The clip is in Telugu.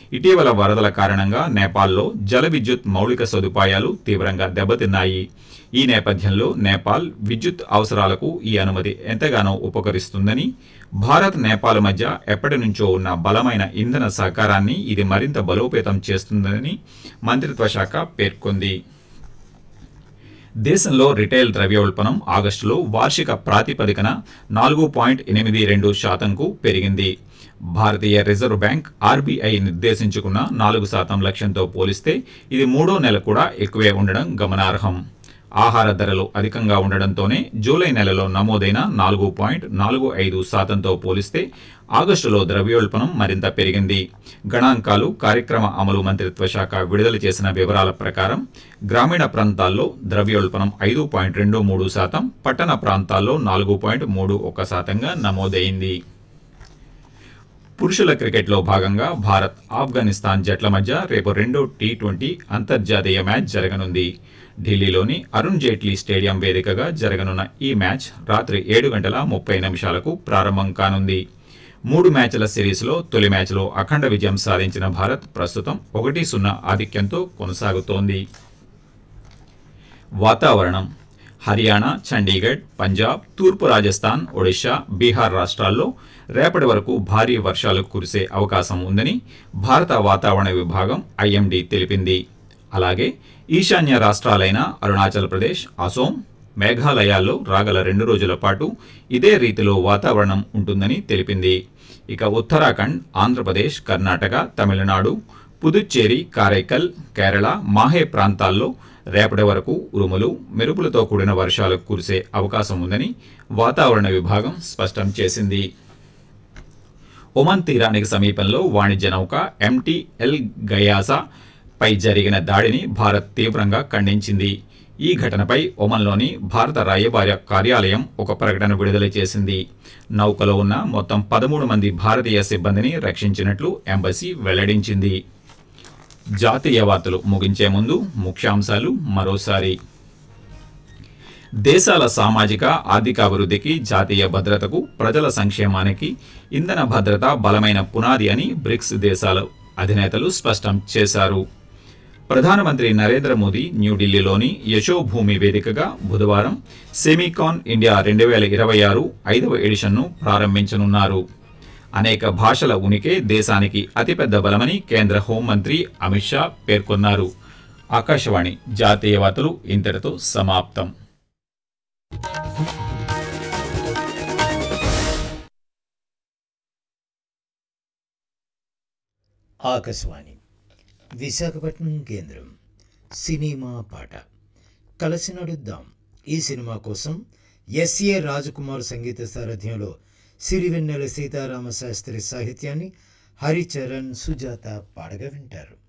ఇటీవల వరదల కారణంగా నేపాల్లో జల విద్యుత్ మౌలిక సదుపాయాలు తీవ్రంగా దెబ్బతిన్నాయి ఈ నేపథ్యంలో నేపాల్ విద్యుత్ అవసరాలకు ఈ అనుమతి ఎంతగానో ఉపకరిస్తుందని భారత్ నేపాల్ మధ్య ఎప్పటి నుంచో ఉన్న బలమైన ఇంధన సహకారాన్ని ఇది మరింత బలోపేతం చేస్తుందని మంత్రిత్వ శాఖ పేర్కొంది దేశంలో రిటైల్ ద్రవ్యోల్బణం ఆగస్టులో వార్షిక ప్రాతిపదికన నాలుగు పాయింట్ ఎనిమిది రెండు శాతంకు పెరిగింది భారతీయ రిజర్వ్ బ్యాంక్ ఆర్బీఐ నిర్దేశించుకున్న నాలుగు శాతం లక్ష్యంతో పోలిస్తే ఇది మూడో నెల కూడా ఎక్కువే ఉండడం గమనార్హం ఆహార ధరలు అధికంగా ఉండడంతోనే జూలై నెలలో నమోదైన నాలుగు పాయింట్ నాలుగు ఐదు శాతంతో పోలిస్తే ఆగస్టులో ద్రవ్యోల్బణం మరింత పెరిగింది గణాంకాలు కార్యక్రమ అమలు మంత్రిత్వ శాఖ విడుదల చేసిన వివరాల ప్రకారం గ్రామీణ ప్రాంతాల్లో ద్రవ్యోల్బణం ఐదు పాయింట్ రెండు మూడు శాతం పట్టణ ప్రాంతాల్లో నాలుగు పాయింట్ మూడు ఒక శాతంగా నమోదైంది పురుషుల క్రికెట్లో భాగంగా భారత్ ఆఫ్ఘనిస్తాన్ జట్ల మధ్య రేపు రెండో టీ ట్వంటీ అంతర్జాతీయ మ్యాచ్ జరగనుంది ఢిల్లీలోని అరుణ్ జైట్లీ స్టేడియం వేదికగా జరగనున్న ఈ మ్యాచ్ రాత్రి ఏడు గంటల ముప్పై నిమిషాలకు ప్రారంభం కానుంది మూడు మ్యాచ్ల సిరీస్లో తొలి మ్యాచ్లో అఖండ విజయం సాధించిన భారత్ ప్రస్తుతం ఒకటి సున్నా ఆధిక్యంతో కొనసాగుతోంది వాతావరణం హర్యానా చండీగఢ్ పంజాబ్ తూర్పు రాజస్థాన్ ఒడిశా బీహార్ రాష్ట్రాల్లో రేపటి వరకు భారీ వర్షాలు కురిసే అవకాశం ఉందని భారత వాతావరణ విభాగం ఐఎండీ తెలిపింది అలాగే ఈశాన్య రాష్ట్రాలైన అరుణాచల్ ప్రదేశ్ అసోం మేఘాలయాల్లో రాగల రెండు రోజుల పాటు ఇదే రీతిలో వాతావరణం ఉంటుందని తెలిపింది ఇక ఉత్తరాఖండ్ ఆంధ్రప్రదేశ్ కర్ణాటక తమిళనాడు పుదుచ్చేరి కారైకల్ కేరళ మాహే ప్రాంతాల్లో రేపటి వరకు ఉరుములు మెరుపులతో కూడిన వర్షాలు కురిసే అవకాశం ఉందని వాతావరణ విభాగం స్పష్టం చేసింది ఒమన్ తీరానికి సమీపంలో వాణిజ్య నౌక ఎంటీ ఎల్ గయాసా పై జరిగిన దాడిని భారత్ తీవ్రంగా ఖండించింది ఈ ఘటనపై ఒమన్లోని భారత రాయబార కార్యాలయం ఒక ప్రకటన విడుదల చేసింది నౌకలో ఉన్న మొత్తం పదమూడు మంది భారతీయ సిబ్బందిని రక్షించినట్లు ఎంబసీ వెల్లడించింది జాతీయ వార్తలు ముగించే ముందు ముఖ్యాంశాలు మరోసారి దేశాల సామాజిక ఆర్థికాభివృద్ధికి జాతీయ భద్రతకు ప్రజల సంక్షేమానికి ఇంధన భద్రత బలమైన పునాది అని బ్రిక్స్ దేశాల అధినేతలు స్పష్టం చేశారు ప్రధానమంత్రి నరేంద్ర మోదీ న్యూఢిల్లీలోని యశోభూమి వేదికగా బుధవారం సెమీకాన్ ఇండియా రెండు వేల ఇరవై ఆరు ఐదవ ఎడిషన్ను ప్రారంభించనున్నారు అనేక భాషల ఉనికి దేశానికి అతిపెద్ద బలమని కేంద్ర హోంమంత్రి అమిత్ షా పేర్కొన్నారు ఆకాశవాణి జాతీయ వార్తలు ఇంతటితో సమాప్తం ఆకాశవాణి విశాఖపట్నం కేంద్రం సినిమా పాట కలిసి నడుద్దాం ఈ సినిమా కోసం ఎస్ఏ రాజకుమార్ సంగీత సారథ్యంలో సిరివెన్నెల సీతారామ శాస్త్రి సాహిత్యాన్ని హరిచరణ్ సుజాత పాడగా వింటారు